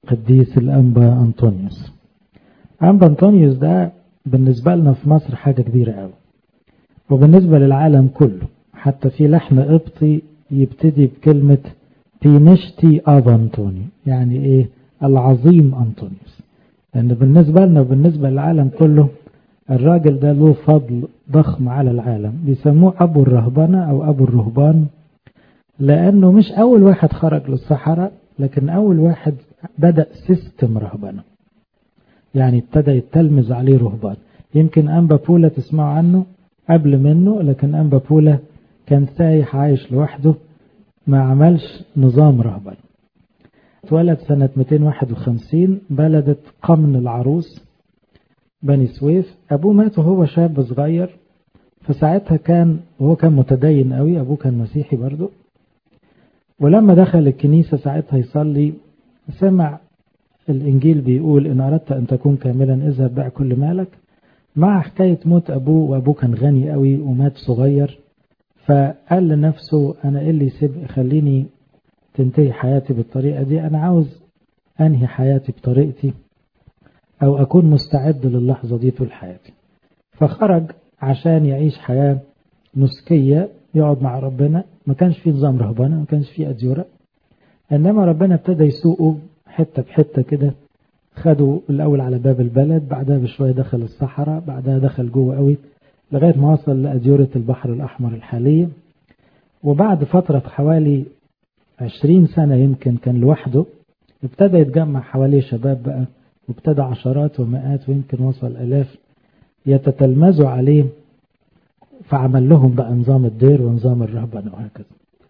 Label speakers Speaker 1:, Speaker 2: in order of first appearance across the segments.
Speaker 1: قديس الأنبا أنطونيوس أنبا أنطونيوس ده بالنسبة لنا في مصر حاجة كبيرة قوي وبالنسبة للعالم كله حتى في لحن قبطي يبتدي بكلمة بينشتي أب أنطونيو يعني إيه العظيم أنطونيوس لأن بالنسبة لنا وبالنسبة للعالم كله الراجل ده له فضل ضخم على العالم بيسموه أبو الرهبنة أو أبو الرهبان لأنه مش أول واحد خرج للصحراء لكن أول واحد بدأ سيستم رهبنة يعني ابتدى يتلمذ عليه رهبان يمكن أنبا بولا تسمعوا عنه قبل منه لكن أنبا بولا كان سايح عايش لوحده ما عملش نظام رهبان اتولد سنة 251 بلدة قمن العروس بني سويف أبوه مات وهو شاب صغير فساعتها كان وهو كان متدين قوي أبوه كان مسيحي برضه ولما دخل الكنيسة ساعتها يصلي سمع الإنجيل بيقول إن أردت أن تكون كاملا اذهب بيع كل مالك مع حكاية موت أبوه وأبوه كان غني قوي ومات صغير فقال لنفسه أنا إيه اللي يسيب خليني تنتهي حياتي بالطريقة دي أنا عاوز أنهي حياتي بطريقتي أو أكون مستعد للحظة دي طول حياتي فخرج عشان يعيش حياة نسكية يقعد مع ربنا ما كانش فيه نظام رهبنة ما كانش فيه أديرة إنما ربنا ابتدى يسوقه حتة بحتة كده خدوا الأول على باب البلد بعدها بشوية دخل الصحراء بعدها دخل جوه قوي لغاية ما وصل لأديرة البحر الأحمر الحالية وبعد فترة حوالي عشرين سنة يمكن كان لوحده ابتدى يتجمع حواليه شباب بقى وابتدى عشرات ومئات ويمكن وصل ألاف يتتلمذوا عليه فعمل لهم بقى نظام الدير ونظام الرهبنة وهكذا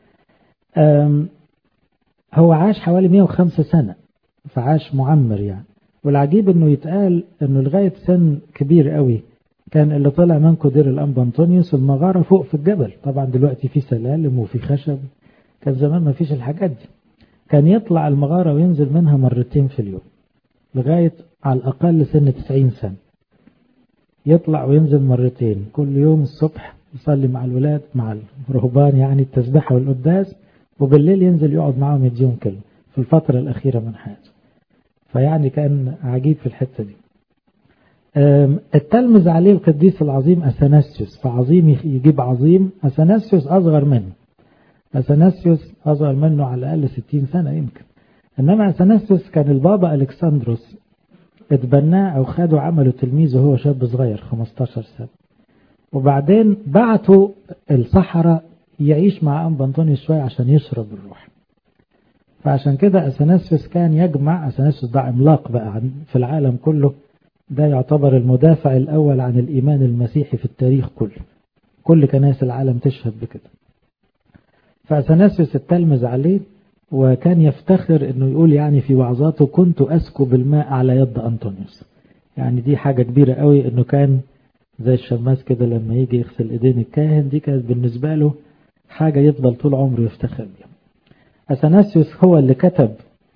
Speaker 1: هو عاش حوالي 105 سنة فعاش معمر يعني والعجيب انه يتقال انه لغاية سن كبير قوي كان اللي طلع منكو دير الانبا انطونيوس المغارة فوق في الجبل طبعا دلوقتي في سلالم وفي خشب كان زمان ما فيش الحاجات دي كان يطلع المغارة وينزل منها مرتين في اليوم لغاية على الأقل سن 90 سنة يطلع وينزل مرتين كل يوم الصبح يصلي مع الولاد مع الرهبان يعني التسبيحة والقداس وبالليل ينزل يقعد معاهم يديهم كلمة في الفترة الأخيرة من حياته فيعني كان عجيب في الحتة دي التلمذ عليه القديس العظيم أثناسيوس فعظيم يجيب عظيم أثناسيوس أصغر منه أثناسيوس أصغر منه على الأقل 60 سنة يمكن إنما أثناسيوس كان البابا ألكسندروس اتبناه أو خده عمله تلميذ وهو شاب صغير 15 سنة وبعدين بعته الصحراء يعيش مع أنبا أنطونيوس شوية عشان يشرب الروح فعشان كده أثناسيوس كان يجمع أثناسيوس ده عملاق بقى في العالم كله ده يعتبر المدافع الأول عن الإيمان المسيحي في التاريخ كله كل كنائس العالم تشهد بكده فأثناسيوس التلمذ عليه وكان يفتخر انه يقول يعني في وعظاته كنت اسكب الماء على يد انطونيوس يعني دي حاجة كبيرة قوي انه كان زي الشماس كده لما يجي يغسل ايدين الكاهن دي كانت بالنسبة له حاجة يفضل طول عمره يفتخر بيها اثناسيوس هو اللي كتب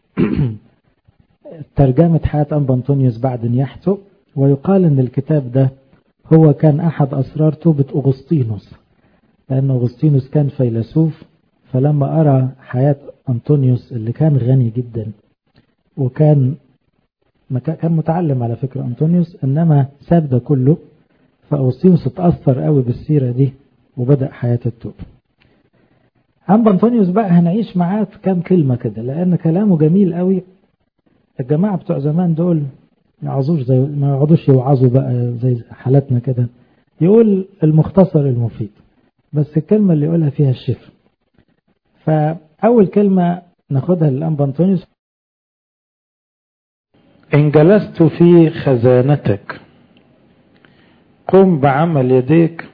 Speaker 1: ترجمة حياة أنبا أنطونيوس بعد نياحته ويقال أن الكتاب ده هو كان أحد أسرار توبة أغسطينوس لأن أغسطينوس كان فيلسوف فلما أرى حياة أنطونيوس اللي كان غني جدا وكان كان متعلم على فكرة أنطونيوس إنما ساب ده كله فأوسطينوس اتأثر قوي بالسيرة دي وبدأ حياة التوبة أما أنطونيوس بقى هنعيش معاه في كام كلمة كده لأن كلامه جميل قوي الجماعة بتوع زمان دول ما يعظوش زي ما يقعدوش يوعظوا بقى زي حالاتنا كده يقول المختصر المفيد بس الكلمة اللي يقولها فيها الشفا فأول كلمة ناخدها للأنبا أنطونيوس
Speaker 2: إن جلست في خزانتك قم بعمل يديك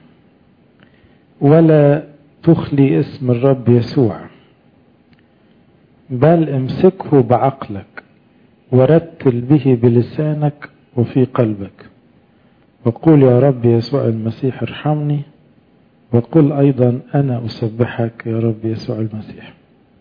Speaker 2: ولا تخلي اسم الرب يسوع بل امسكه بعقلك ورتل به بلسانك وفي قلبك وقول يا رب يسوع المسيح ارحمني وقل أيضا أنا أسبحك يا رب يسوع المسيح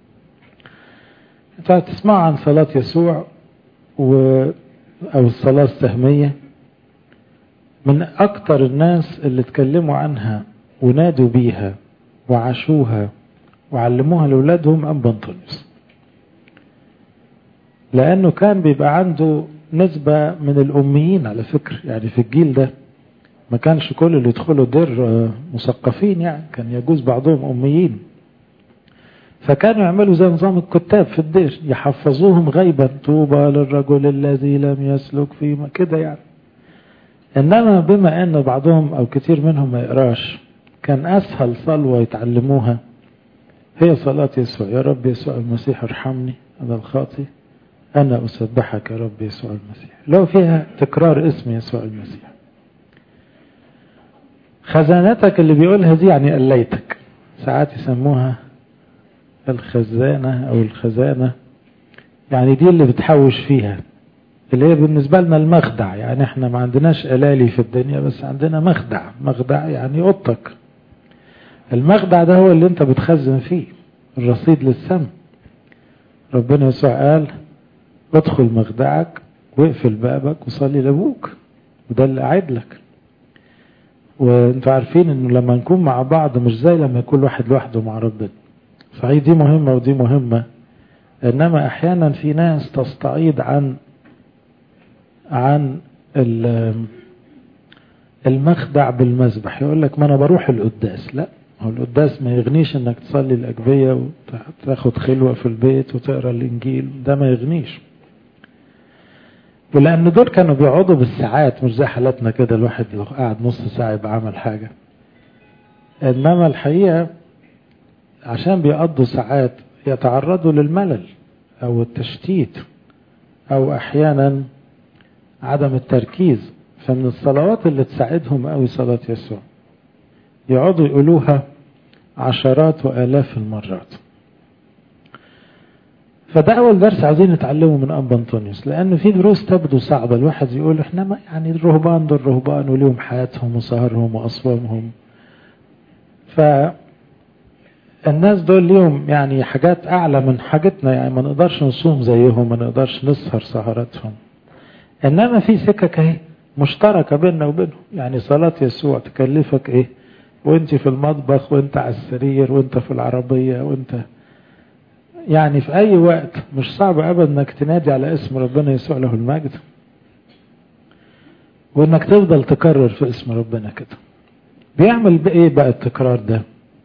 Speaker 2: انت هتسمع عن صلاة يسوع و... أو الصلاة السهمية من أكتر الناس اللي اتكلموا عنها ونادوا بيها وعاشوها وعلموها لأولادهم أنبا أنطونيوس لأنه كان بيبقى عنده نسبة من الأميين على فكرة يعني في الجيل ده ما كانش كل اللي يدخلوا دير مثقفين يعني كان يجوز بعضهم أميين فكانوا يعملوا زي نظام الكتاب في الدير يحفظوهم غيبا طوبى للرجل الذي لم يسلك فيما كده يعني إنما بما أن بعضهم أو كتير منهم ما يقراش كان أسهل صلوة يتعلموها هي صلاة يسوع يا رب يسوع المسيح ارحمني أنا الخاطي أنا أسبحك يا رب يسوع المسيح لو فيها تكرار اسم يسوع المسيح خزانتك اللي بيقولها دي يعني قليتك ساعات يسموها الخزانة أو الخزانة يعني دي اللي بتحوش فيها اللي هي بالنسبة لنا المخدع يعني احنا ما عندناش ألالي في الدنيا بس عندنا مخدع مخدع يعني أوضتك المخدع ده هو اللي انت بتخزن فيه الرصيد للسم ربنا يسوع قال ادخل مخدعك واقفل بابك وصلي لابوك وده اللي قاعد لك وانتوا عارفين انه لما نكون مع بعض مش زي لما يكون واحد لوحده مع ربنا صحيح دي مهمة ودي مهمة انما احيانا في ناس تستعيض عن عن المخدع بالمذبح يقول لك ما انا بروح القداس لا هو القداس ما يغنيش انك تصلي الاجبيه وتاخد خلوه في البيت وتقرا الانجيل ده ما يغنيش ولان دول كانوا بيقعدوا بالساعات مش زي حالاتنا كده الواحد لو قعد نص ساعه يبقى عمل حاجه انما الحقيقه عشان بيقضوا ساعات يتعرضوا للملل او التشتيت او احيانا عدم التركيز فمن الصلوات اللي تساعدهم قوي صلاة يسوع يقعدوا يقولوها عشرات وآلاف المرات فده أول درس عايزين نتعلمه من أب أنطونيوس لأن في دروس تبدو صعبة الواحد يقول إحنا ما يعني الرهبان دول رهبان وليهم حياتهم وسهرهم وأصوامهم فالناس دول ليهم يعني حاجات أعلى من حاجتنا يعني ما نقدرش نصوم زيهم ما نقدرش نسهر سهراتهم إنما في سكك أهي مشتركة بيننا وبينهم يعني صلاة يسوع تكلفك إيه وانت في المطبخ وانت على السرير وانت في العربية وانت يعني في اي وقت مش صعب ابدا انك تنادي على اسم ربنا يسوع له المجد وانك تفضل تكرر في اسم ربنا كده بيعمل بايه بقى التكرار ده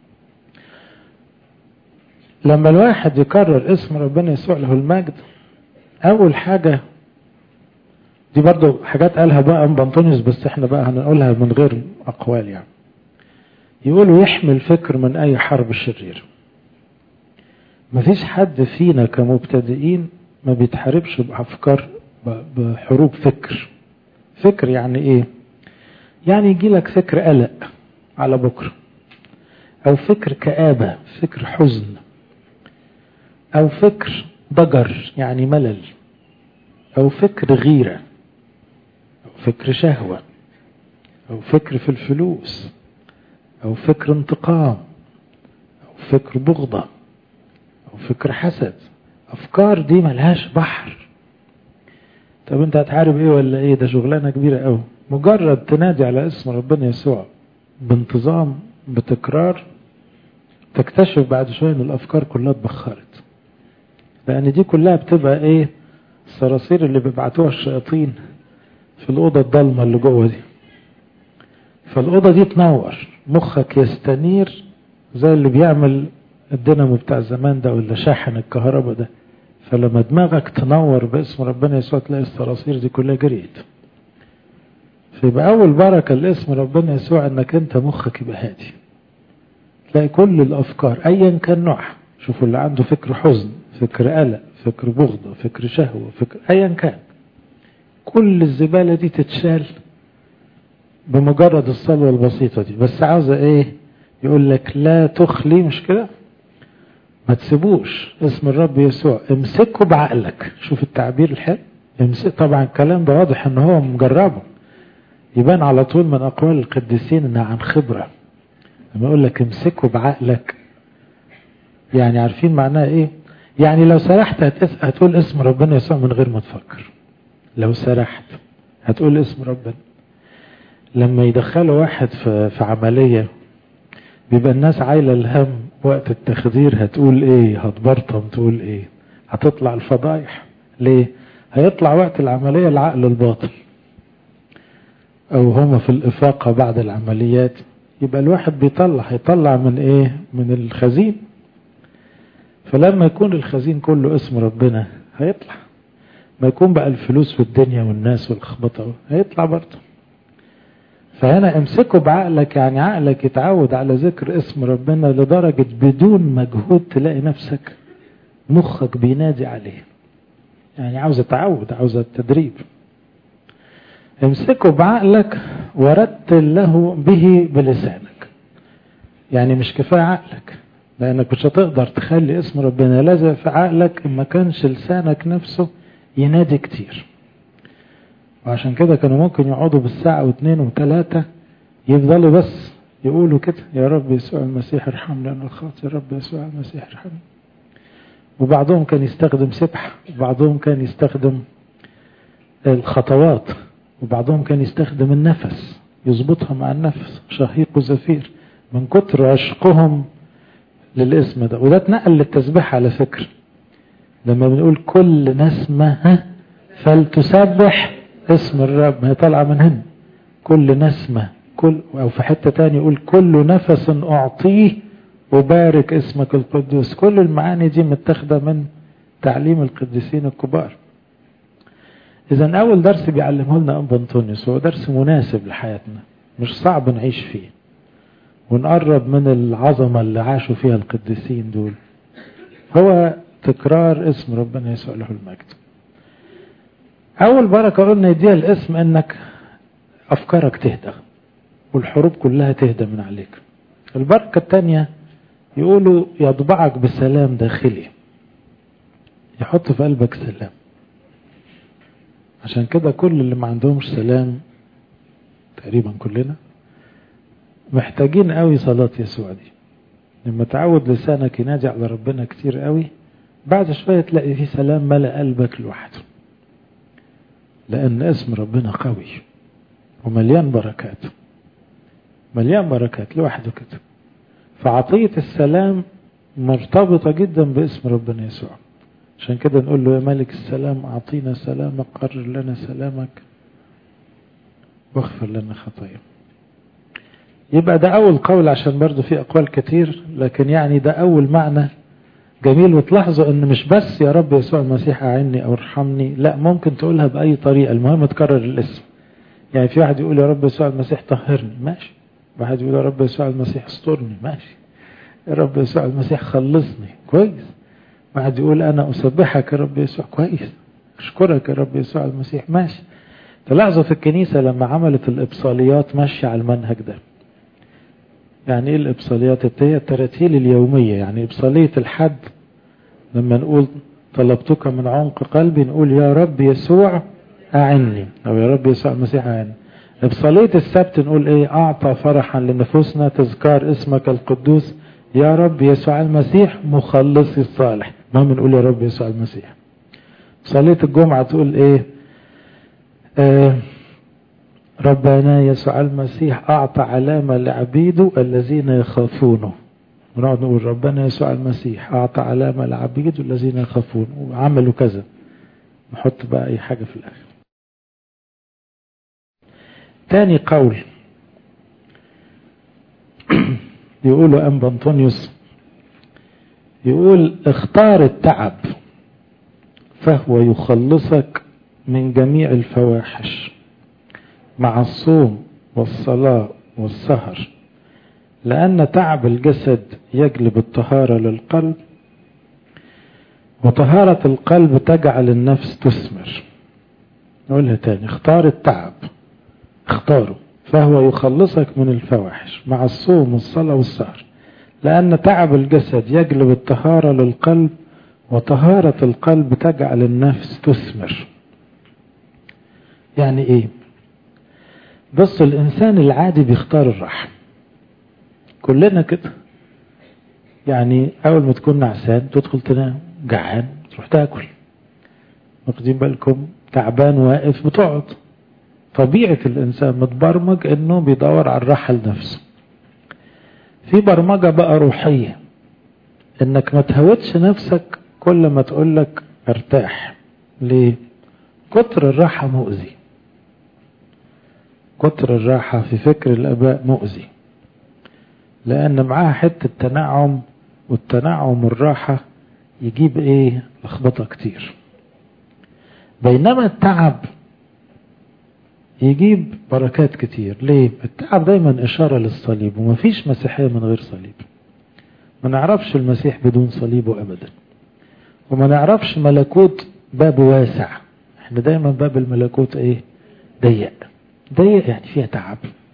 Speaker 2: لما الواحد يكرر اسم ربنا يسوع له المجد اول حاجة دي برضو حاجات قالها بقى ام بنطونيوس بس احنا بقى هنقولها من غير اقوال يعني يقولوا يحمل فكر من اي حرب شرير مفيش حد فينا كمبتدئين ما بيتحاربش بافكار بحروب فكر فكر يعني ايه يعني يجي لك فكر قلق على بكره او فكر كآبة فكر حزن او فكر ضجر يعني ملل او فكر غيرة او فكر شهوة او فكر في الفلوس او فكر انتقام او فكر بغضة او فكر حسد افكار دي ملهاش بحر طب انت هتحارب ايه ولا ايه ده شغلانة كبيرة قوي مجرد تنادي على اسم ربنا يسوع بانتظام بتكرار تكتشف بعد شوية ان الافكار كلها اتبخرت لان دي كلها بتبقى ايه الصراصير اللي بيبعتوها الشياطين في الاوضة الضلمة اللي جوه دي فالاوضة دي تنور مخك يستنير زي اللي بيعمل الدينامو بتاع زمان ده ولا شاحن الكهرباء ده فلما دماغك تنور باسم ربنا يسوع تلاقي الصراصير دي كلها جريت فيبقى أول بركة لاسم ربنا يسوع إنك أنت مخك يبقى هادي تلاقي كل الأفكار أيا كان نوعها شوفوا اللي عنده فكر حزن فكر قلق فكر بغضة فكر شهوة فكر أيا كان كل الزبالة دي تتشال بمجرد الصلوة البسيطة دي بس عاوزة إيه يقول لك لا تخلي مش كده ما تسيبوش اسم الرب يسوع امسكه بعقلك شوف التعبير الحلو امسك طبعا الكلام ده واضح ان هو مجربه يبان على طول من اقوال القديسين انها عن خبرة لما اقول لك امسكه بعقلك يعني عارفين معناها ايه يعني لو سرحت هتقول اسم ربنا يسوع من غير ما تفكر لو سرحت هتقول اسم ربنا لما يدخلوا واحد في, في عملية بيبقى الناس عايلة الهم وقت التخدير هتقول ايه هتبرطم تقول ايه هتطلع الفضايح ليه هيطلع وقت العملية العقل الباطل او هما في الافاقة بعد العمليات يبقى الواحد بيطلع هيطلع من ايه من الخزين فلما يكون الخزين كله اسم ربنا هيطلع ما يكون بقى الفلوس والدنيا والناس والخبطة هيطلع برضه فهنا امسكه بعقلك يعني عقلك يتعود على ذكر اسم ربنا لدرجة بدون مجهود تلاقي نفسك مخك بينادي عليه يعني عاوز تعود عاوز تدريب امسكه بعقلك ورتل له به بلسانك يعني مش كفاية عقلك لانك مش هتقدر تخلي اسم ربنا لازق في عقلك ما كانش لسانك نفسه ينادي كتير وعشان كده كانوا ممكن يقعدوا بالساعة واثنين وثلاثة يفضلوا بس يقولوا كده يا رب يسوع المسيح ارحمنا انا الخاطئ يا رب يسوع المسيح ارحمني وبعضهم كان يستخدم سبح وبعضهم كان يستخدم الخطوات وبعضهم كان يستخدم النفس يظبطها مع النفس شهيق وزفير من كتر عشقهم للاسم ده وده اتنقل للتسبيح على فكرة لما بنقول كل نسمة فلتسبح اسم الرب ما هي طالعة من هنا كل نسمة كل أو في حتة تاني يقول كل نفس أعطيه وبارك اسمك القدوس كل المعاني دي متاخدة من تعليم القديسين الكبار إذا أول درس بيعلمه لنا أنبا أنطونيوس هو درس مناسب لحياتنا مش صعب نعيش فيه ونقرب من العظمة اللي عاشوا فيها القديسين دول هو تكرار اسم ربنا يسوع له المجد أول بركة قلنا يديها الاسم إنك أفكارك تهدى والحروب كلها تهدى من عليك البركة الثانية يقولوا يطبعك بسلام داخلي يحط في قلبك سلام عشان كده كل اللي ما عندهمش سلام تقريبا كلنا محتاجين قوي صلاة يسوع دي لما تعود لسانك ينادي على ربنا كتير قوي بعد شوية تلاقي فيه سلام ملأ قلبك لوحده لأن اسم ربنا قوي ومليان بركات مليان بركات لوحده كده فعطية السلام مرتبطة جدا باسم ربنا يسوع عشان كده نقول له يا ملك السلام أعطينا سلامك قرر لنا سلامك واغفر لنا خطايا يبقى ده أول قول عشان برضو في أقوال كتير لكن يعني ده أول معنى جميل وتلاحظوا ان مش بس يا رب يسوع المسيح اعني او ارحمني لا ممكن تقولها باي طريقه المهم تكرر الاسم يعني في واحد يقول يا رب يسوع المسيح طهرني ماشي واحد يقول يا رب يسوع المسيح استرني ماشي يا رب يسوع المسيح خلصني كويس واحد يقول انا اسبحك يا رب يسوع كويس اشكرك يا رب يسوع المسيح ماشي تلاحظوا في الكنيسة لما عملت الإبصاليات ماشية على المنهج ده يعني ايه الإبصاليات هي التراتيل اليومية يعني إبصالية الحد لما نقول طلبتك من عمق قلبي نقول يا رب يسوع أعني أو يا رب يسوع المسيح أعني إبصالية السبت نقول إيه أعطى فرحا لنفوسنا تذكار اسمك القدوس يا رب يسوع المسيح مخلصي الصالح ما بنقول يا رب يسوع المسيح صلية الجمعة تقول إيه آه ربنا يسوع المسيح أعطى علامة لعبيده الذين يخافونه ونقعد نقول ربنا يسوع المسيح أعطى علامة لعبيده الذين يخافونه وعملوا كذا نحط بقى أي حاجة في الآخر تاني قول يقولوا أنبا أنطونيوس يقول اختار التعب فهو يخلصك من جميع الفواحش مع الصوم والصلاة والسهر لأن تعب الجسد يجلب الطهارة للقلب وطهارة القلب تجعل النفس تثمر نقولها تاني اختار التعب اختاره فهو يخلصك من الفواحش مع الصوم والصلاة والسهر لأن تعب الجسد يجلب الطهارة للقلب وطهارة القلب تجعل النفس تثمر يعني ايه بص الإنسان العادي بيختار الراحة كلنا كده يعني أول ما تكون نعسان تدخل تنام جعان تروح تاكل واخدين بالكم تعبان واقف بتقعد طبيعة الإنسان متبرمج إنه بيدور على الراحة لنفسه في برمجة بقى روحية إنك ما تهودش نفسك كل ما تقولك ارتاح ليه كتر الراحة مؤذي كتر الراحة في فكر الآباء مؤذي لأن معاها حتة تنعم والتنعم والراحة يجيب إيه لخبطة كتير بينما التعب يجيب بركات كتير ليه التعب دايما إشارة للصليب ومفيش مسيحية من غير صليب ما نعرفش المسيح بدون صليبه أبدا وما نعرفش ملكوت باب واسع احنا دايما باب الملكوت ايه ضيق ضيق يعني فيها تعب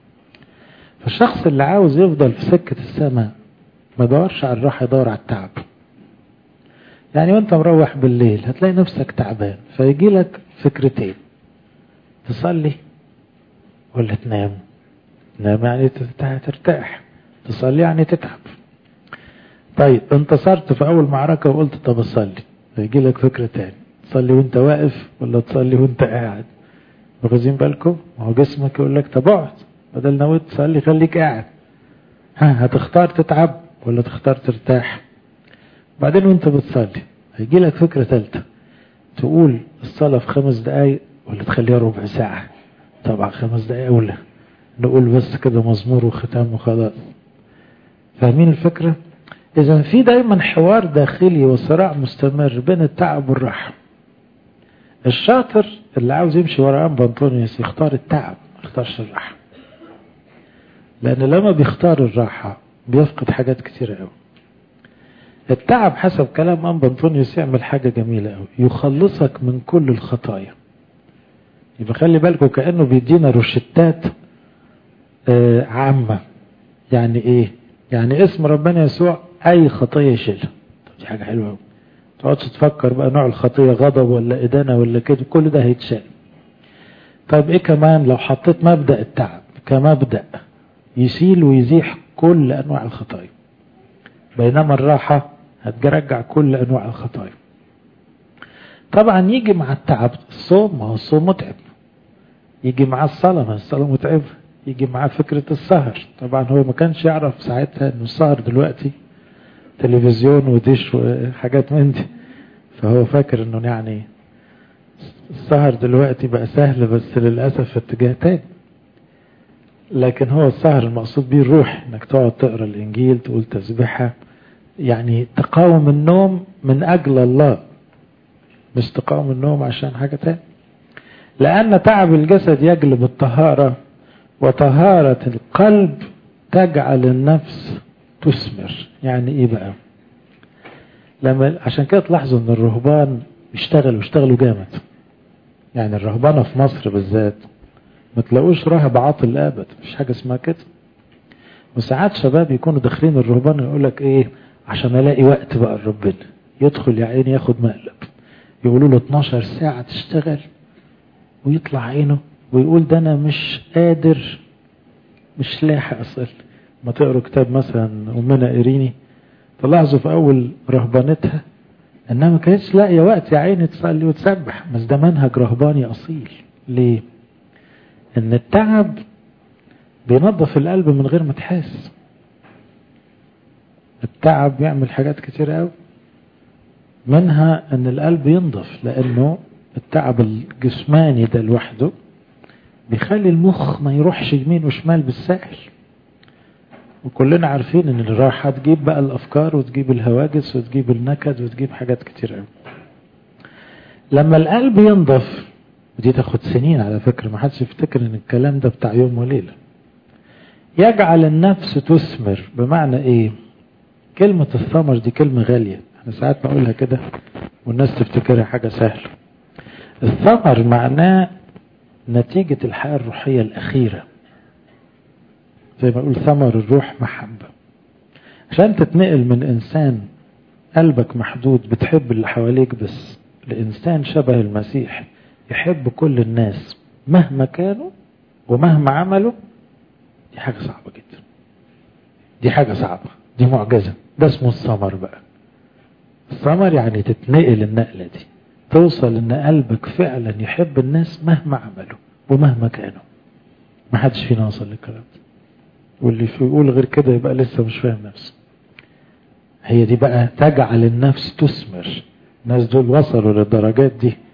Speaker 2: فالشخص اللي عاوز يفضل في سكة السماء ما يدورش على الراحة يدور على التعب يعني وانت مروح بالليل هتلاقي نفسك تعبان فيجي لك فكرتين تصلي ولا تنام تنام يعني ترتاح تصلي يعني تتعب طيب انتصرت في اول معركة وقلت طب اصلي فيجي لك فكرة تاني تصلي وانت واقف ولا تصلي وانت قاعد واخدين بالكم ما هو جسمك يقول لك طب اقعد بدل نويت تصلي خليك قاعد ها هتختار تتعب ولا تختار ترتاح بعدين وانت بتصلي هيجي لك فكرة ثالثة تقول الصلاة في خمس دقايق ولا تخليها ربع ساعة طبعا خمس دقايق ولا نقول بس كده مزمور وختام وخلاص فاهمين الفكرة إذا في دايما حوار داخلي وصراع مستمر بين التعب والراحة الشاطر اللي عاوز يمشي ورا أنبا أنطونيوس يختار التعب ما يختارش الراحة لأن لما بيختار الراحة بيفقد حاجات كتيرة قوي التعب حسب كلام أنبا أنطونيوس يعمل حاجة جميلة قوي يخلصك من كل الخطايا يبقى خلي بالكم كأنه بيدينا روشتات آه عامة يعني ايه يعني اسم ربنا يسوع اي خطية يشيلها طب دي حاجة حلوة قوي تقعدش تفكر بقى نوع الخطية غضب ولا إدانة ولا كده كل ده هيتشال طيب ايه كمان لو حطيت مبدأ التعب كمبدأ يشيل ويزيح كل انواع الخطايا بينما الراحة هترجع كل انواع الخطايا طبعا يجي مع التعب الصوم ما هو الصوم متعب يجي مع الصلاة ما الصلاة متعبة يجي معاه فكرة السهر طبعا هو ما كانش يعرف ساعتها انه السهر دلوقتي تلفزيون وديش وحاجات من دي فهو فاكر انه يعني السهر دلوقتي بقى سهل بس للأسف في اتجاه تاني لكن هو السهر المقصود بيه الروح انك تقعد تقرا الانجيل تقول تسبيحة يعني تقاوم النوم من اجل الله مش تقاوم النوم عشان حاجة تاني لأن تعب الجسد يجلب الطهارة وطهارة القلب تجعل النفس تثمر يعني ايه بقى لما عشان كده تلاحظوا ان الرهبان يشتغلوا يشتغلوا جامد يعني الرهبانة في مصر بالذات ما تلاقوش راهب عاطل ابد مش حاجة اسمها كده وساعات شباب يكونوا داخلين الرهبان يقول لك ايه عشان الاقي وقت بقى لربنا يدخل يا عيني ياخد مقلب يقولوا له 12 ساعة تشتغل ويطلع عينه ويقول ده انا مش قادر مش لاحق اصل ما تقروا كتاب مثلا امنا ايريني تلاحظوا في اول رهبانتها انها ما كانتش لاقيه وقت يا عيني تصلي وتسبح بس ده منهج رهباني اصيل ليه ان التعب بينظف القلب من غير ما تحس التعب بيعمل حاجات كتير قوي منها ان القلب ينضف لانه التعب الجسماني ده لوحده بيخلي المخ ما يروحش يمين وشمال بالسهل وكلنا عارفين ان الراحة تجيب بقى الافكار وتجيب الهواجس وتجيب النكد وتجيب حاجات كتير قوي لما القلب ينضف ودي تاخد سنين على فكرة ما حدش يفتكر ان الكلام ده بتاع يوم وليلة يجعل النفس تثمر بمعنى ايه كلمة الثمر دي كلمة غالية احنا ساعات نقولها كده والناس تفتكرها حاجة سهلة الثمر معناه نتيجة الحياة الروحية الأخيرة زي ما يقول ثمر الروح محبة عشان تتنقل من إنسان قلبك محدود بتحب اللي حواليك بس لإنسان شبه المسيح يحب كل الناس مهما كانوا ومهما عملوا دي حاجة صعبة جدا دي حاجة صعبة دي معجزة ده اسمه الثمر بقى الثمر يعني تتنقل النقلة دي توصل ان قلبك فعلا يحب الناس مهما عملوا ومهما كانوا ما حدش فينا وصل للكلام ده واللي يقول غير كده يبقى لسه مش فاهم نفسه هي دي بقى تجعل النفس تثمر الناس دول وصلوا للدرجات دي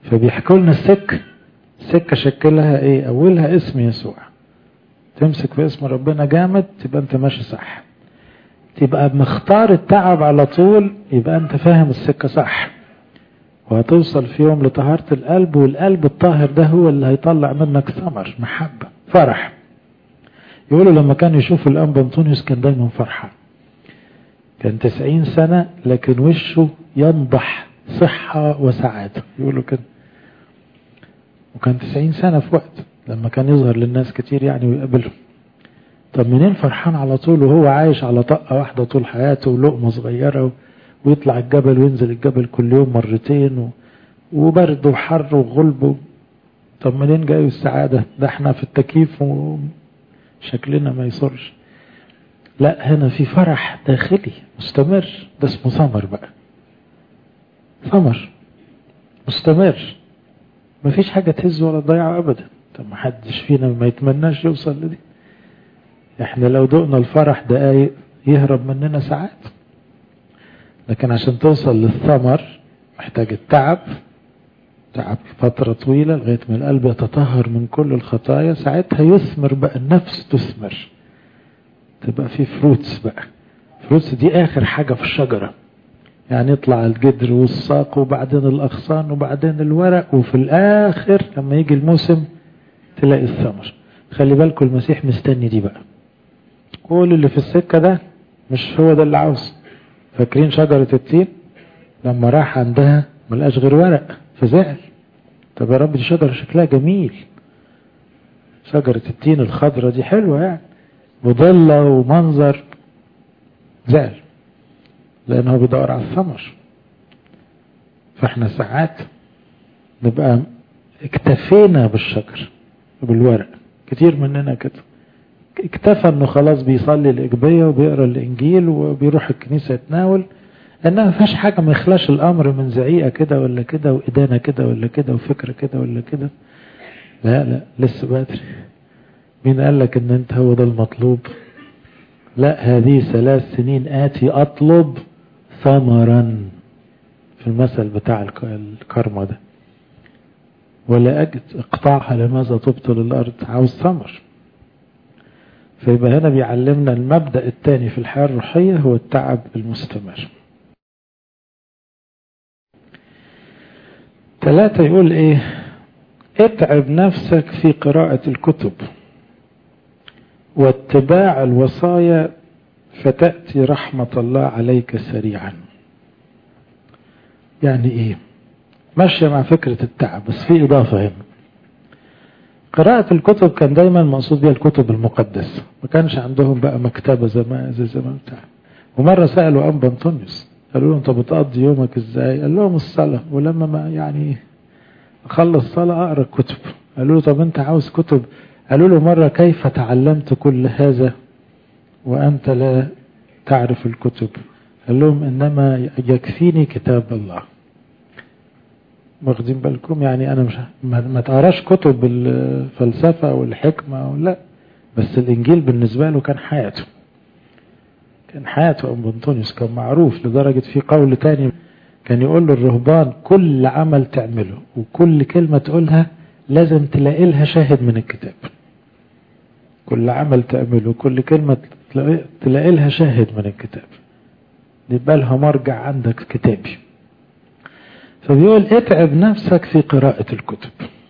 Speaker 2: فبيحكوا لنا السكة السكة شكلها ايه اولها اسم يسوع تمسك في اسم ربنا جامد تبقى انت ماشي صح تبقى مختار التعب على طول يبقى انت فاهم السكة صح وهتوصل في يوم لطهارة القلب والقلب الطاهر ده هو اللي هيطلع منك ثمر محبة فرح يقولوا لما كان يشوف الأنبا أنطونيوس كان دايما فرحان كان تسعين سنة لكن وشه ينضح صحة وسعادة يقولوا كده وكان تسعين سنة في وقت لما كان يظهر للناس كتير يعني ويقابلهم طب منين فرحان على طول وهو عايش على طاقة واحدة طول حياته ولقمة صغيرة ويطلع الجبل وينزل الجبل كل يوم مرتين و... وبرد وحر وغلب و... طب منين جاي السعادة ده احنا في التكييف وشكلنا ما يصرش لا هنا في فرح داخلي مستمر ده اسمه ثمر بقى ثمر مستمر مفيش حاجة تهز ولا تضيعه أبدا طب ما حدش فينا ما يتمناش يوصل لدي احنا لو دقنا الفرح دقايق يهرب مننا ساعات لكن عشان توصل للثمر محتاج التعب تعب فترة طويلة لغاية ما القلب يتطهر من كل الخطايا ساعتها يثمر بقى النفس تثمر تبقى في فروتس بقى فروتس دي آخر حاجة في الشجرة يعني يطلع الجدر والساق وبعدين الأغصان وبعدين الورق وفي الآخر لما يجي الموسم تلاقي الثمر خلي بالكم المسيح مستني دي بقى كل اللي في السكة ده مش هو ده اللي عاوز فاكرين شجرة التين لما راح عندها ملقاش غير ورق فزعل طب يا رب دي شجرة شكلها جميل شجرة التين الخضرة دي حلوة يعني وضلة ومنظر زعل لأنه بيدور على الثمر فاحنا ساعات نبقى اكتفينا بالشجر بالورق كتير مننا كده اكتفى انه خلاص بيصلي الاجبيه وبيقرا الانجيل وبيروح الكنيسه يتناول انها ما فيهاش حاجه ما يخلاش الامر من زعيقه كده ولا كده وادانه كده ولا كده وفكره كده ولا كده لا لا لسه بدري مين قال لك ان انت هو ده المطلوب لا هذه ثلاث سنين اتي اطلب ثمرا في المثل بتاع الكرمه ده ولا اجد اقطعها لماذا تبطل الارض عاوز ثمر فيبقى هنا بيعلمنا المبدأ الثاني في الحياة الروحية هو التعب المستمر ثلاثة يقول ايه اتعب نفسك في قراءة الكتب واتباع الوصايا فتأتي رحمة الله عليك سريعا يعني ايه ماشية مع فكرة التعب بس في إضافة هنا قراءة الكتب كان دايما مقصود بها الكتب المقدسة ما كانش عندهم بقى مكتبة زمان زي زمان بتاع ومرة سألوا أنبا أنطونيوس قالوا له أنت بتقضي يومك إزاي قال لهم الصلاة ولما ما يعني أخلص صلاة أقرأ كتب قالوا له طب أنت عاوز كتب قالوا له مرة كيف تعلمت كل هذا وأنت لا تعرف الكتب قال لهم إنما يكفيني كتاب الله واخدين بالكم يعني انا مش ما تقراش كتب الفلسفه والحكمه ولا بس الانجيل بالنسبه له كان حياته كان حياته ام انطونيوس كان معروف لدرجه في قول تاني كان يقول للرهبان كل عمل تعمله وكل كلمه تقولها لازم تلاقي لها شاهد من الكتاب كل عمل تعمله كل كلمه تلاقي لها شاهد من الكتاب يبقى لها مرجع عندك كتابي فبيقول اتعب نفسك في قراءة الكتب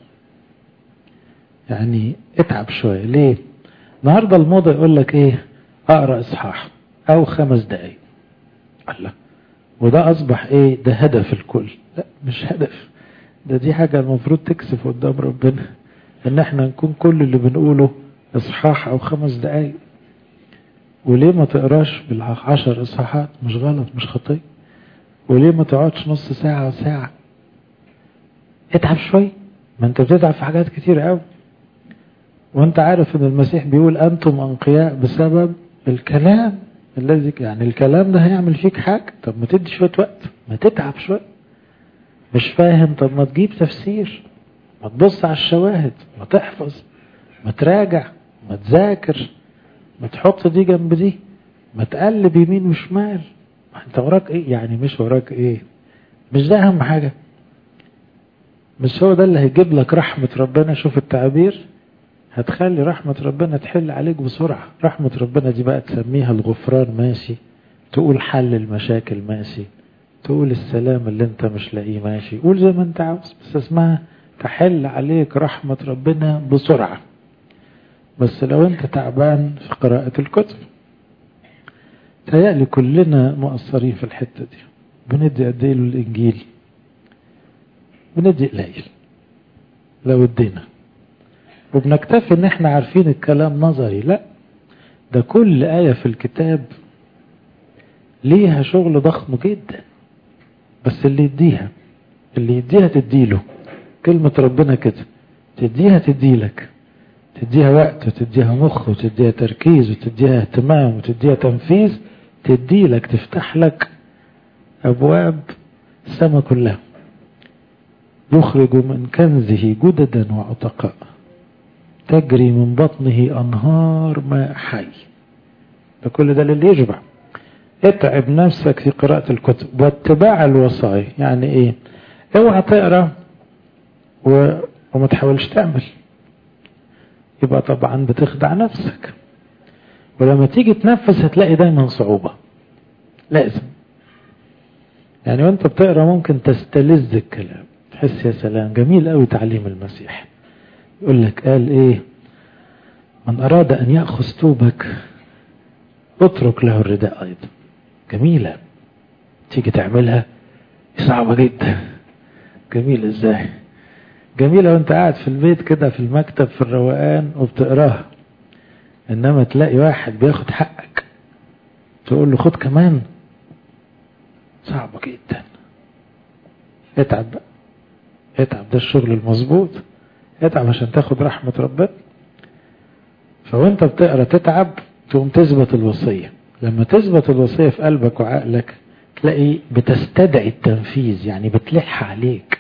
Speaker 2: يعني اتعب شوية ليه النهاردة الموضة يقول لك ايه اقرأ اصحاح او خمس دقايق الله وده اصبح ايه ده هدف الكل لا مش هدف ده دي حاجة المفروض تكسف قدام ربنا ان احنا نكون كل اللي بنقوله اصحاح او خمس دقايق وليه ما تقراش بالعشر اصحاحات مش غلط مش خطيه وليه ما تقعدش نص ساعة وساعة اتعب شوي ما انت بتتعب في حاجات كتير قوي وانت عارف ان المسيح بيقول انتم انقياء بسبب الكلام الذي يعني الكلام ده هيعمل فيك حاجة طب ما تدي شوية وقت ما تتعب شوية مش فاهم طب ما تجيب تفسير ما تبص على الشواهد ما تحفظ ما تراجع ما تذاكر ما تحط دي جنب دي ما تقلب يمين وشمال انت وراك ايه يعني مش وراك ايه مش ده اهم حاجة مش هو ده اللي هيجيب لك رحمة ربنا شوف التعبير هتخلي رحمة ربنا تحل عليك بسرعة رحمة ربنا دي بقى تسميها الغفران ماشي تقول حل المشاكل ماشي تقول السلام اللي انت مش لاقيه ماشي قول زي ما انت عاوز بس اسمها تحل عليك رحمة ربنا بسرعة بس لو انت تعبان في قراءة الكتب تهيألي كلنا مقصرين في الحتة دي بندي قد ايه الانجيل بندي قليل لو ادينا وبنكتفي ان احنا عارفين الكلام نظري لا ده كل آية في الكتاب ليها شغل ضخم جدا بس اللي يديها اللي يديها تديله كلمة ربنا كده تديها تديلك تديها وقت وتديها مخ وتديها تركيز وتديها اهتمام وتديها تنفيذ تديلك تفتح لك أبواب السماء كلها يخرج من كنزه جددا وعتقاء تجري من بطنه أنهار ماء حي ده كل ده للي يشبع اتعب نفسك في قراءة الكتب واتباع الوصايا يعني ايه اوعى تقرا و... وما تحاولش تعمل يبقى طبعا بتخدع نفسك ولما تيجي تنفذ هتلاقي دايما صعوبة لازم يعني وانت بتقرا ممكن تستلذ الكلام تحس يا سلام جميل قوي تعليم المسيح يقول لك قال ايه من اراد ان ياخذ ثوبك اترك له الرداء ايضا جميله تيجي تعملها صعبه جدا جميل ازاي جميله وانت قاعد في البيت كده في المكتب في الروقان وبتقراها انما تلاقي واحد بياخد حقك تقول له خد كمان صعبه جدا اتعب بقى اتعب ده الشغل المظبوط اتعب عشان تاخد رحمة ربنا فوانت بتقرا تتعب تقوم تثبت الوصية لما تثبت الوصية في قلبك وعقلك تلاقي بتستدعي التنفيذ يعني بتلح عليك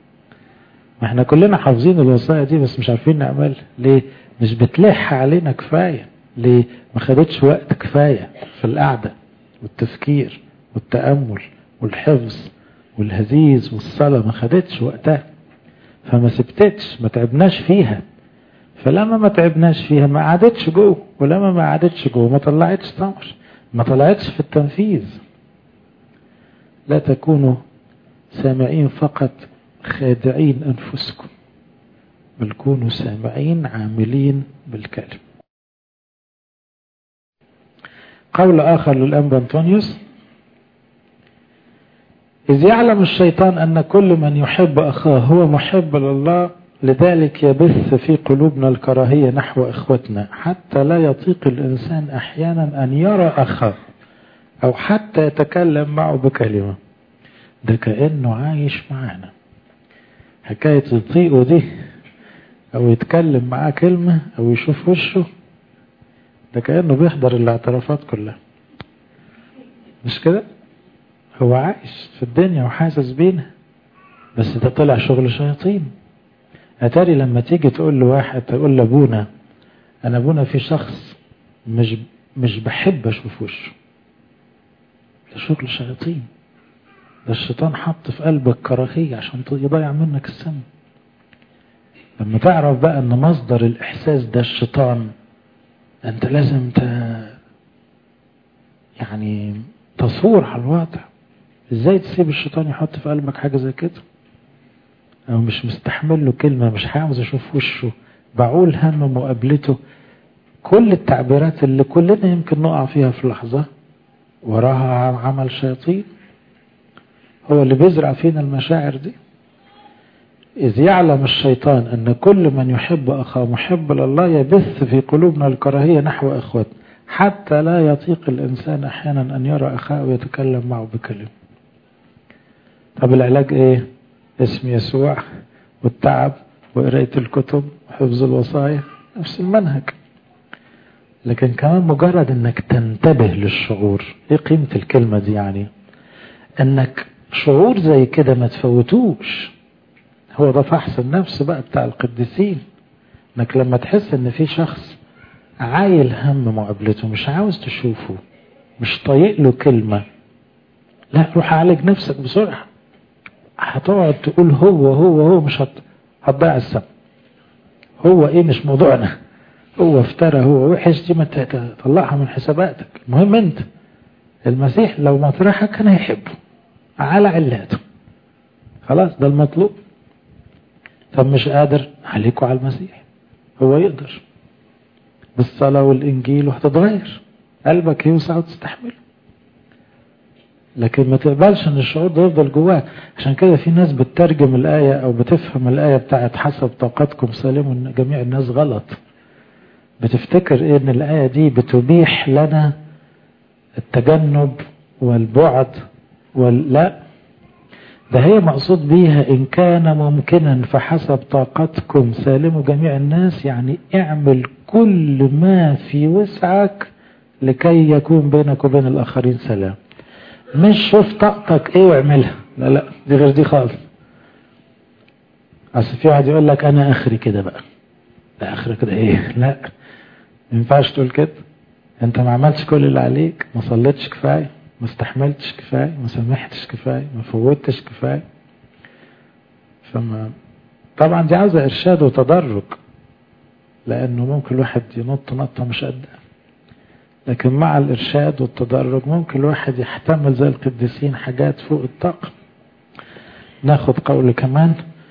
Speaker 2: ما احنا كلنا حافظين الوصايا دي بس مش عارفين نعملها ليه مش بتلح علينا كفاية ليه ما خدتش وقت كفاية في القعدة والتفكير والتأمل والحفظ والهزيز والصلاة ما خدتش وقتها فما سبتتش ما تعبناش فيها فلما ما تعبناش فيها ما قعدتش جوه ولما ما قعدتش جوه ما طلعتش ثمر ما طلعتش في التنفيذ لا تكونوا سامعين فقط خادعين أنفسكم بل كونوا سامعين عاملين بالكلم قول آخر للأنبا أنطونيوس إذ يعلم الشيطان أن كل من يحب أخاه هو محب لله لذلك يبث في قلوبنا الكراهية نحو إخوتنا حتى لا يطيق الإنسان أحيانا أن يرى أخاه أو حتى يتكلم معه بكلمة ده كأنه عايش معانا حكاية يطيقه دي أو يتكلم معاه كلمة أو يشوف وشه ده كأنه بيحضر الاعترافات كلها مش كده؟ هو عايش في الدنيا وحاسس بينا بس ده طلع شغل شياطين اتاري لما تيجي تقول لواحد تقول لابونا انا ابونا في شخص مش مش بحب اشوف وشه ده شغل شياطين ده الشيطان حط في قلبك كراهية عشان يضيع منك السم لما تعرف بقى ان مصدر الاحساس ده الشيطان انت لازم ت... يعني تصور على الواقع ازاي تسيب الشيطان يحط في قلبك حاجة زي كده او مش مستحمل له كلمة مش عاوز اشوف وشه بعول هم مقابلته كل التعبيرات اللي كلنا يمكن نقع فيها في لحظة وراها عمل شياطين هو اللي بيزرع فينا المشاعر دي إذ يعلم الشيطان أن كل من يحب أخاه محب لله يبث في قلوبنا الكراهية نحو إخوته حتى لا يطيق الإنسان أحيانا أن يرى أخاه ويتكلم معه بكلمة طب العلاج إيه اسم يسوع والتعب وقراية الكتب وحفظ الوصايا نفس المنهج لكن كمان مجرد انك تنتبه للشعور ايه قيمة الكلمة دي يعني انك شعور زي كده ما تفوتوش هو ده فحص النفس بقى بتاع القديسين انك لما تحس ان في شخص عايل هم مقابلته مش عاوز تشوفه مش طايق له كلمة لا روح عالج نفسك بسرعة هتقعد تقول هو هو هو مش هت... هتضيع السم هو ايه مش موضوعنا هو افترى هو وحش دي ما تطلعها من حساباتك المهم انت المسيح لو مطرحك كان هيحبه على علاته خلاص ده المطلوب طب مش قادر عليكوا على المسيح هو يقدر بالصلاة والإنجيل وهتتغير قلبك يوسع وتستحمله لكن ما تقبلش ان الشعور ده يفضل جواك عشان كده في ناس بتترجم الآية أو بتفهم الآية بتاعت حسب طاقتكم سالموا جميع الناس غلط بتفتكر إيه ان الآية دي بتبيح لنا التجنب والبعد ولا ده هي مقصود بيها إن كان ممكنا فحسب طاقتكم سالموا جميع الناس يعني اعمل كل ما في وسعك لكي يكون بينك وبين الآخرين سلام مش شوف طاقتك ايه واعملها لا لا دي غير دي خالص اصل في واحد يقول لك انا اخري كده بقى لا اخري كده ايه لا ما ينفعش تقول كده انت ما عملتش كل اللي عليك ما صليتش كفايه ما استحملتش كفايه ما سامحتش كفايه ما فوتش كفايه فما طبعا دي عاوزه ارشاد وتدرج لانه ممكن الواحد ينط نطه مش قدها لكن مع الإرشاد والتدرج ممكن الواحد يحتمل زي القديسين حاجات فوق الطاقة ناخد قول كمان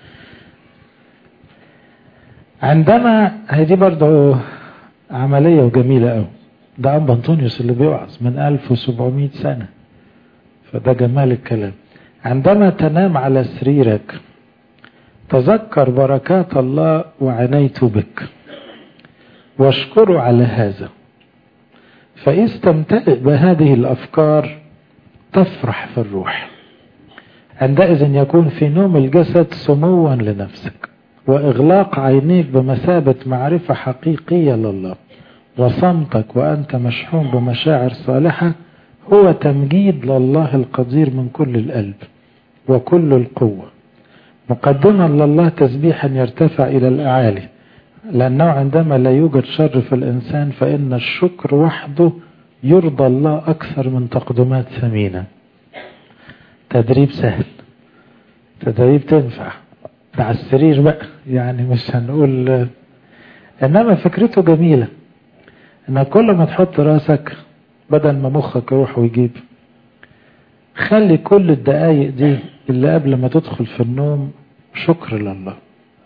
Speaker 2: عندما هذه برضه عملية وجميلة قوي ده أبا أنطونيوس اللي بيوعظ من 1700 سنة فده جمال الكلام عندما تنام على سريرك تذكر بركات الله وعنيت بك واشكره على هذا فإذ تمتلئ بهذه الأفكار تفرح في الروح عندئذ يكون في نوم الجسد سموا لنفسك وإغلاق عينيك بمثابة معرفة حقيقية لله وصمتك وأنت مشحون بمشاعر صالحة هو تمجيد لله القدير من كل القلب وكل القوة مقدما لله تسبيحا يرتفع إلى الأعالي لأنه عندما لا يوجد شر في الإنسان فإن الشكر وحده يرضى الله أكثر من تقدمات ثمينة تدريب سهل تدريب تنفع ده على السرير بقى يعني مش هنقول إنما فكرته جميلة إن كل ما تحط راسك بدل ما مخك يروح ويجيب خلي كل الدقايق دي اللي قبل ما تدخل في النوم شكر لله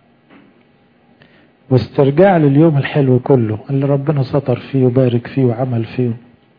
Speaker 2: واسترجاع لليوم الحلو كله اللي ربنا سطر فيه وبارك فيه وعمل فيه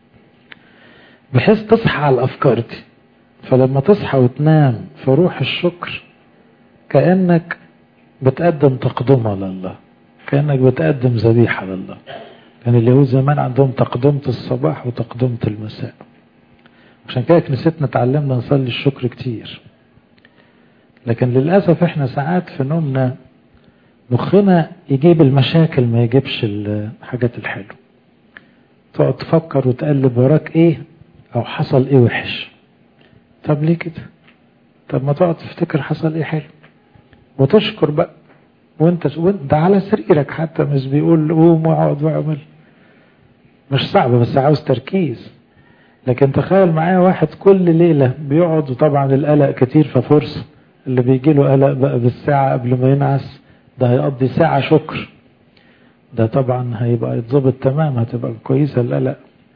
Speaker 2: بحيث تصحى على الأفكار دي فلما تصحى وتنام في روح الشكر كأنك بتقدم تقدمة لله كأنك بتقدم ذبيحة لله كان اليهود زمان عندهم تقدمة الصباح وتقدمة المساء عشان كده كنيستنا اتعلمنا نصلي الشكر كتير لكن للأسف احنا ساعات في نومنا مخنا يجيب المشاكل ما يجيبش الحاجات الحلوة تقعد تفكر وتقلب وراك ايه او حصل ايه وحش طب ليه كده طب ما تقعد تفتكر حصل ايه حلو وتشكر بقى وانت وانت على سريرك حتى مش بيقول قوم واقعد واعمل مش صعب بس عاوز تركيز لكن تخيل معايا واحد كل ليلة بيقعد وطبعا القلق كتير ففرصة اللي بيجي له قلق بقى بالساعة قبل ما ينعس ده هيقضي ساعة شكر ده طبعا هيبقى يتظبط تمام هتبقى كويسة القلق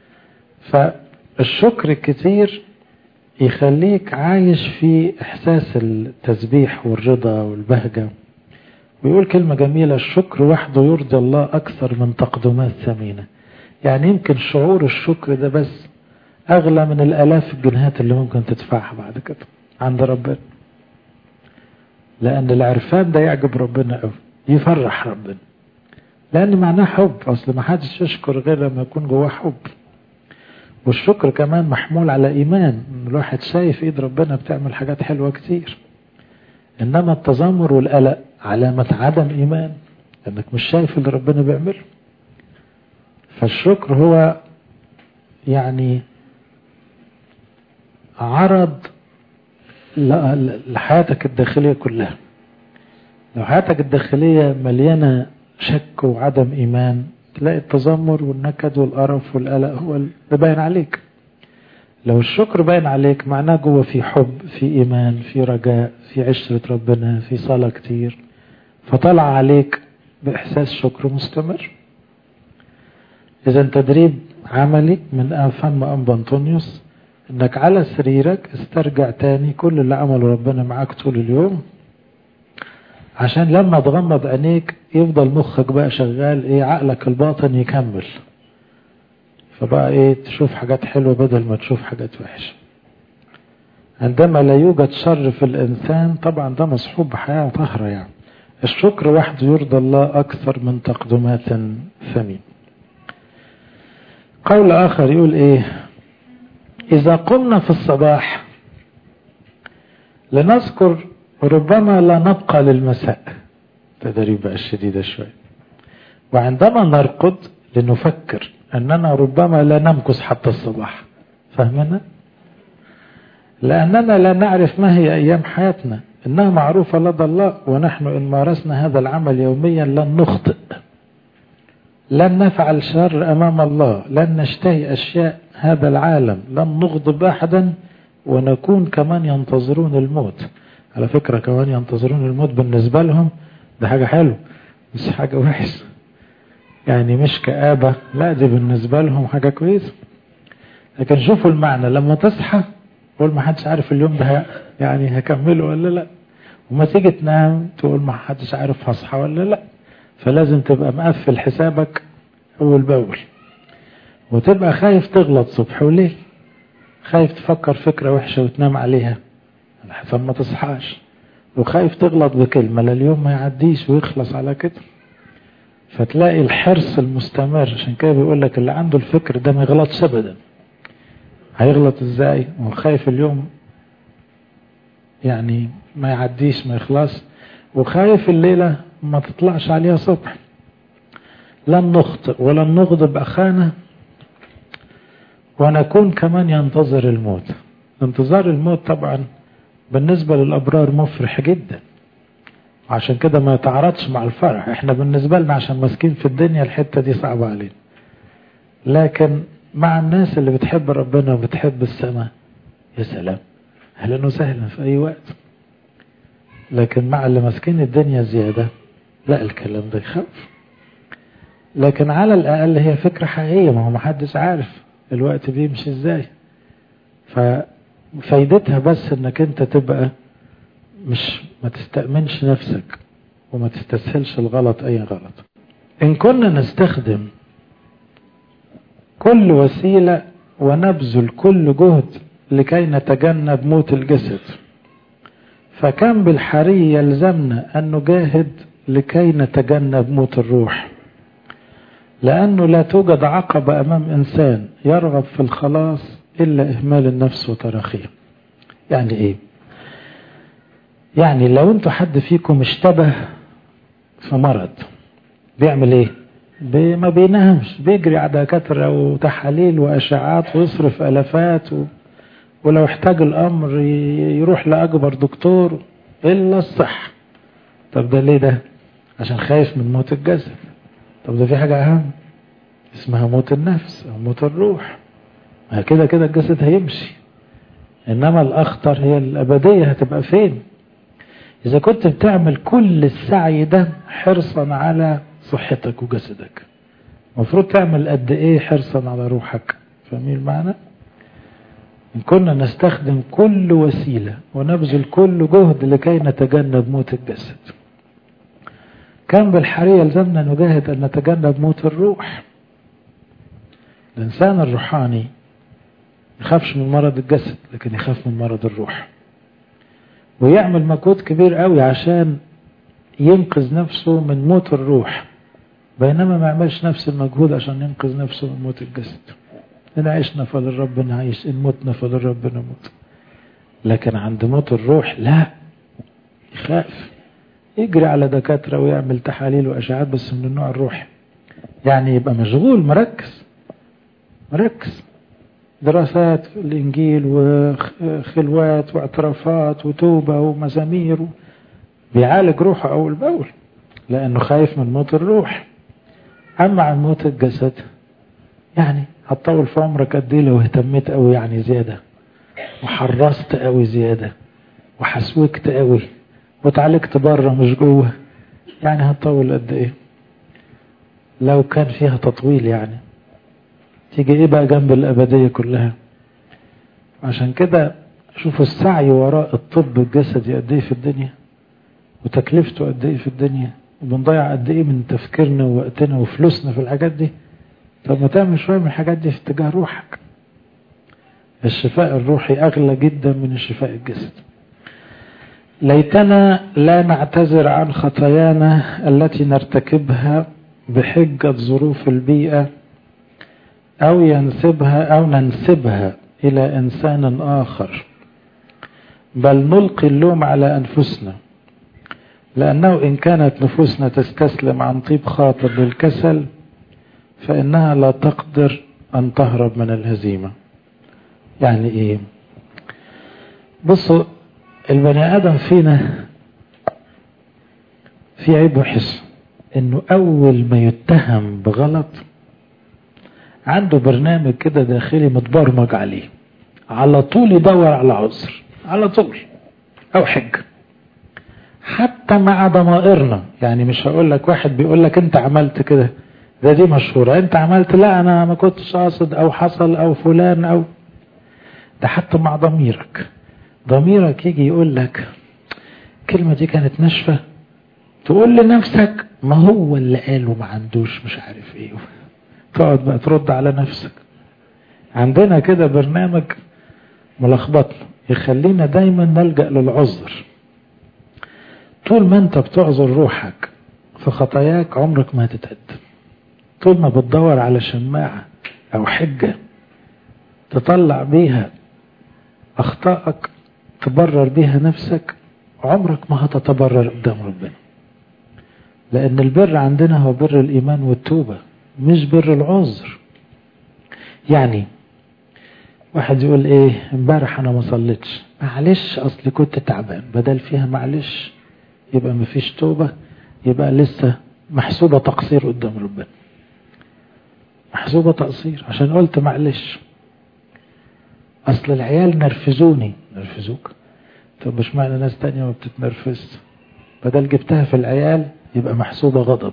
Speaker 2: فالشكر الكتير يخليك عايش في إحساس التسبيح والرضا والبهجة ويقول كلمة جميلة الشكر وحده يرضي الله أكثر من تقدمات ثمينة يعني يمكن شعور الشكر ده بس أغلى من الآلاف الجنيهات اللي ممكن تدفعها بعد كده عند ربنا لأن العرفان ده يعجب ربنا قوي يفرح ربنا لأن معناه حب أصل ما حدش يشكر غير لما يكون جواه حب والشكر كمان محمول على إيمان إن الواحد شايف إيد ربنا بتعمل حاجات حلوة كتير إنما التذمر والقلق علامة عدم إيمان إنك مش شايف اللي ربنا بيعمله فالشكر هو يعني عرض لحياتك الداخلية كلها لو حياتك الداخلية مليانة شك وعدم إيمان تلاقي التذمر والنكد والقرف والقلق هو اللي باين عليك لو الشكر باين عليك معناه جوه في حب في إيمان في رجاء في عشرة ربنا في صلاة كتير فطلع عليك بإحساس شكر مستمر إذا تدريب عملي من فم أنبا أنطونيوس إنك على سريرك استرجع تاني كل اللي عمله ربنا معاك طول اليوم عشان لما تغمض عينيك يفضل مخك بقى شغال ايه عقلك الباطن يكمل فبقى ايه تشوف حاجات حلوة بدل ما تشوف حاجات وحشة عندما لا يوجد شر في الإنسان طبعا ده مصحوب بحياة طهرة يعني الشكر وحده يرضى الله أكثر من تقدمات ثمين قول آخر يقول إيه إذا قمنا في الصباح لنذكر ربما لا نبقى للمساء تدريب بقى الشديدة شوية وعندما نرقد لنفكر أننا ربما لا نمكث حتى الصباح فهمنا؟ لأننا لا نعرف ما هي أيام حياتنا إنها معروفة لدى الله ونحن إن مارسنا هذا العمل يوميا لن نخطئ لن نفعل شر أمام الله لن نشتهي أشياء هذا العالم لن نغضب أحدا ونكون كمان ينتظرون الموت على فكرة كمان ينتظرون الموت بالنسبة لهم ده حاجة حلوة مش حاجة وحشة يعني مش كآبة لا دي بالنسبة لهم حاجة كويسة لكن شوفوا المعنى لما تصحى تقول ما حدش عارف اليوم ده يعني هكمله ولا لا وما تيجي تنام تقول ما حدش عارف هصحى ولا لا فلازم تبقى مقفل حسابك أول بأول وتبقى خايف تغلط صبح وليل خايف تفكر فكرة وحشة وتنام عليها حسب ما تصحاش وخايف تغلط بكلمة لليوم ما يعديش ويخلص على كده فتلاقي الحرص المستمر عشان كده بيقول لك اللي عنده الفكر ده ما يغلطش ابدا هيغلط ازاي وخايف اليوم يعني ما يعديش ما يخلص وخايف الليلة ما تطلعش عليها صبح لن نخطئ ولن نغضب أخانا ونكون كمان ينتظر الموت انتظار الموت طبعا بالنسبة للأبرار مفرح جدا عشان كده ما يتعارضش مع الفرح احنا بالنسبة لنا عشان ماسكين في الدنيا الحتة دي صعبة علينا لكن مع الناس اللي بتحب ربنا وبتحب السماء يا سلام اهلا وسهلا في اي وقت لكن مع اللي ماسكين الدنيا زيادة لا الكلام ده يخاف لكن على الاقل هي فكرة حقيقية ما هو محدش عارف الوقت بيمشي ازاي ففايدتها بس انك انت تبقى مش ما تستأمنش نفسك وما تستسهلش الغلط اي غلط ان كنا نستخدم كل وسيلة ونبذل كل جهد لكي نتجنب موت الجسد فكم بالحري يلزمنا أن نجاهد لكي نتجنب موت الروح لأنه لا توجد عقبة أمام إنسان يرغب في الخلاص إلا إهمال النفس وتراخيه يعني إيه يعني لو انتوا حد فيكم اشتبه في مرض بيعمل ايه ما بينامش بيجري على دكاترة وتحاليل وأشعات ويصرف ألفات و... ولو احتاج الأمر يروح لأكبر دكتور إلا الصح طب ده ليه ده عشان خايف من موت الجسد طب ده في حاجة أهم اسمها موت النفس أو موت الروح ما كده كده الجسد هيمشي إنما الأخطر هي الأبدية هتبقى فين إذا كنت بتعمل كل السعي ده حرصا على صحتك وجسدك المفروض تعمل قد ايه حرصا على روحك فاهمين المعنى ان كنا نستخدم كل وسيلة ونبذل كل جهد لكي نتجنب موت الجسد كان بالحرية يلزمنا نجاهد ان نتجنب موت الروح الانسان الروحاني يخافش من مرض الجسد لكن يخاف من مرض الروح ويعمل مجهود كبير قوي عشان ينقذ نفسه من موت الروح بينما ما يعملش نفس المجهود عشان ينقذ نفسه من موت الجسد إن عشنا فللرب نعيش إن متنا فللرب نموت لكن عند موت الروح لا يخاف يجري على دكاترة ويعمل تحاليل وأشعات بس من النوع الروحي يعني يبقى مشغول مركز مركز دراسات في الإنجيل وخلوات واعترافات وتوبة ومزامير بيعالج روحه أول بأول لأنه خايف من موت الروح أما عن موت الجسد يعني هتطول في عمرك قد ايه لو اهتميت قوي يعني زيادة وحرصت قوي زيادة وحسوكت قوي وتعالجت بره مش جوه يعني هتطول قد ايه لو كان فيها تطويل يعني تيجي ايه بقى جنب الابدية كلها عشان كده شوفوا السعي وراء الطب الجسدي قد ايه في الدنيا وتكلفته قد ايه في الدنيا وبنضيع قد ايه من تفكيرنا ووقتنا وفلوسنا في الحاجات دي طب ما تعمل شويه من الحاجات دي في اتجاه روحك الشفاء الروحي اغلى جدا من الشفاء الجسدي ليتنا لا نعتذر عن خطايانا التي نرتكبها بحجة ظروف البيئة أو ينسبها أو ننسبها إلى إنسان آخر بل نلقي اللوم على أنفسنا لأنه إن كانت نفوسنا تستسلم عن طيب خاطر للكسل فإنها لا تقدر أن تهرب من الهزيمة يعني إيه بصوا البني آدم فينا في عيب وحش إنه أول ما يتهم بغلط عنده برنامج كده داخلي متبرمج عليه على طول يدور على عذر على طول أو حجة حتى مع ضمائرنا يعني مش هقول لك واحد بيقول لك انت عملت كده ده دي مشهورة انت عملت لا انا ما كنتش قاصد او حصل او فلان او ده حتى مع ضميرك ضميرك يجي يقول لك الكلمة دي كانت ناشفة تقول لنفسك ما هو اللي قاله ما عندوش مش عارف ايه تقعد بقى ترد على نفسك عندنا كده برنامج ملخبطنا يخلينا دايما نلجأ للعذر طول ما انت بتعذر روحك في خطاياك عمرك ما هتتقدم طول ما بتدور على شماعة او حجة تطلع بيها اخطائك تبرر بيها نفسك عمرك ما هتتبرر قدام ربنا لان البر عندنا هو بر الايمان والتوبة مش بر العذر يعني واحد يقول ايه امبارح انا ما صليتش معلش اصلي كنت تعبان بدل فيها معلش يبقى مفيش توبة يبقى لسه محسوبة تقصير قدام ربنا محسوبة تقصير عشان قلت معلش اصل العيال نرفزوني نرفزوك طب مش معنى ناس تانية ما بتتنرفز بدل جبتها في العيال يبقى محسوبة غضب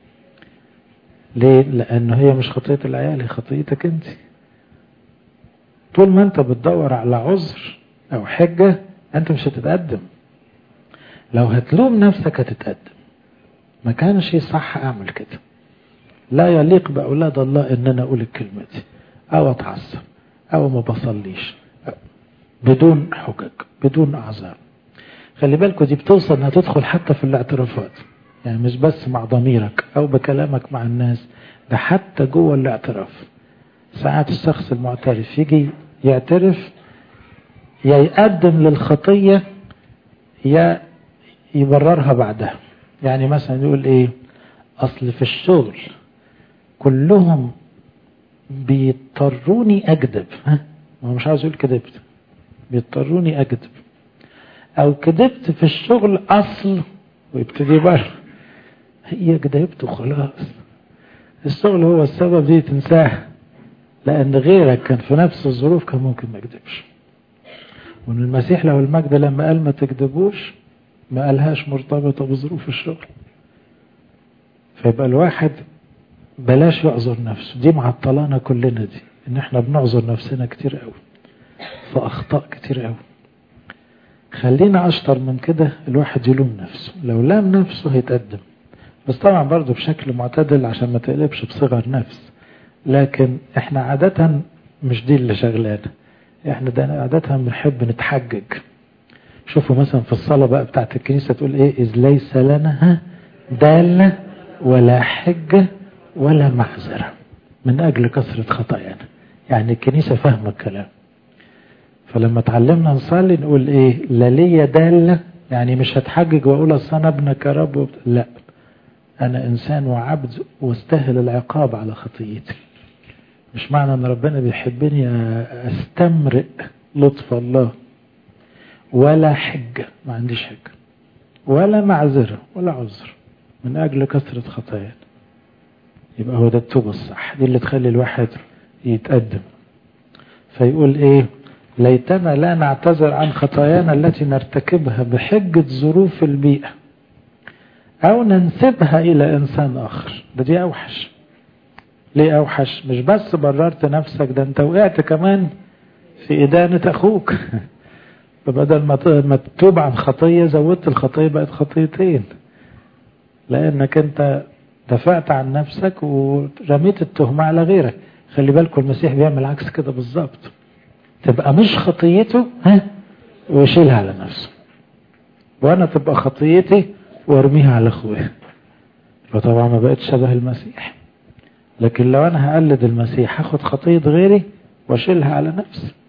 Speaker 2: ليه لان هي مش خطية العيال هي خطيتك انت طول ما انت بتدور على عذر او حجة انت مش هتتقدم لو هتلوم نفسك هتتقدم ما كانش صح اعمل كده لا يليق باولاد الله ان انا اقول الكلمة دي او اتعصب او ما بصليش بدون حجج بدون اعذار خلي بالكوا دي بتوصل انها تدخل حتى في الاعترافات يعني مش بس مع ضميرك او بكلامك مع الناس ده حتى جوه الاعتراف ساعات الشخص المعترف يجي يعترف يا يقدم للخطية يا يبررها بعدها يعني مثلا يقول ايه اصل في الشغل كلهم بيضطروني اكذب ها هو مش عاوز يقول كذبت بيضطروني اكذب او كذبت في الشغل اصل ويبتدي بره هي كذبت وخلاص الشغل هو السبب دي تنساها لان غيرك كان في نفس الظروف كان ممكن ما يكذبش وان المسيح له المجد لما قال ما تكذبوش ما قالهاش مرتبطة بظروف الشغل فيبقى الواحد بلاش يعذر نفسه دي معطلانا كلنا دي ان احنا بنعذر نفسنا كتير قوي في اخطاء كتير قوي خلينا اشطر من كده الواحد يلوم نفسه لو لام نفسه هيتقدم بس طبعا برضه بشكل معتدل عشان ما تقلبش بصغر نفس لكن احنا عادة مش دي اللي شغلانة احنا ده عادة بنحب نتحجج شوفوا مثلا في الصلاة بقى بتاعت الكنيسة تقول ايه اذ ليس لنا دالة ولا حجة ولا معذرة من اجل كثرة خطايانا يعني الكنيسة فاهمة الكلام فلما تعلمنا نصلي نقول ايه لا ليا دالة يعني مش هتحجج واقول اصل انا ابنك يا رب لا انا انسان وعبد واستاهل العقاب على خطيتي مش معنى ان ربنا بيحبني استمرئ لطف الله ولا حجة ما عنديش حجة ولا معذرة ولا عذر من اجل كثرة خطايانا يبقى هو ده التوبة الصح دي اللي تخلي الواحد يتقدم فيقول ايه ليتنا لا نعتذر عن خطايانا التي نرتكبها بحجة ظروف البيئة او ننسبها الى انسان اخر ده دي اوحش ليه اوحش مش بس بررت نفسك ده انت وقعت كمان في ادانة اخوك فبدل ما تتوب عن خطية زودت الخطية بقت خطيتين لانك انت دفعت عن نفسك ورميت التهمة على غيرك خلي بالكم المسيح بيعمل عكس كده بالظبط تبقى مش خطيته ها ويشيلها على نفسه وانا تبقى خطيتي وارميها على اخويا فطبعا ما بقتش شبه المسيح لكن لو انا هقلد المسيح هاخد خطية غيري واشيلها على نفسي